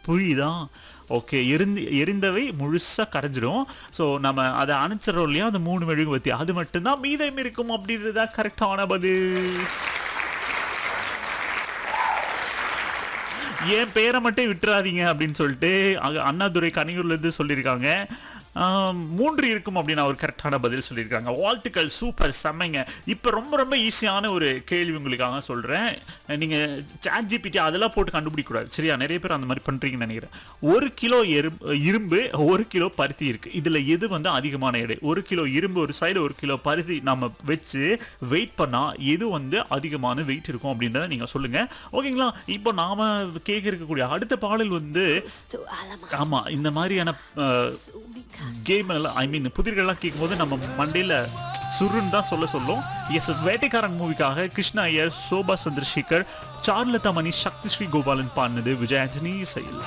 புரியுதா ஓகே எரிந்து எரிந்தவை முழுசா கரைஞ்சிடும் ஸோ நம்ம அதை அணைச்சிடறோம் இல்லையா அந்த மூணு மெழுகுவத்தி அது மட்டும்தான் மீதம் இருக்கும் அப்படின்றதா கரெக்டான பதில் என் பேரை மட்டும் விட்டுறாதீங்க அப்படின்னு சொல்லிட்டு அங்க அண்ணாதுரை கனியூர்ல இருந்து சொல்லியிருக்காங்க ஆம், மூன்று இருக்கும் அப்படின்னு அவர் கரெக்டான பதில் சொல்லியிருக்காங்க வாழ்த்துக்கள் சூப்பர் செம்மைங்க இப்போ ரொம்ப ரொம்ப ஈஸியான ஒரு கேள்வி உங்களுக்காக சொல்கிறேன் நீங்கள் சாட் ஜிபிடி அதெல்லாம் போட்டு கண்டுபிடிக்க கூடாது சரியா நிறைய பேர் அந்த மாதிரி பண்ணுறீங்கன்னு நினைக்கிறேன் ஒரு கிலோ எறும்பு இரும்பு ஒரு கிலோ பருத்தி இருக்குது இதில் எது வந்து அதிகமான எடை ஒரு கிலோ இரும்பு ஒரு சைடு ஒரு கிலோ பருத்தி நம்ம வச்சு வெயிட் பண்ணால் எது வந்து அதிகமான வெயிட் இருக்கும் அப்படின்றத நீங்கள் சொல்லுங்கள் ஓகேங்களா இப்போ நாம கேட்க இருக்கக்கூடிய அடுத்த பாடல் வந்து to Alamas. ஆமா இந்த மாதிரியான கேம் எல்லாம் ஐ மீன் புதிர்கள்லாம் கேட்கும்போது நம்ம மண்டையில சுருன்னு தான் சொல்ல சொல்லும் எஸ் வேட்டைக்காரன் மூவிக்காக கிருஷ்ணா ஐயர் சோபா சந்திரசேகர் சார்லதா மணி சக்தி ஸ்ரீ கோபாலன் பாடினது விஜய் ஆண்டனி இசையில்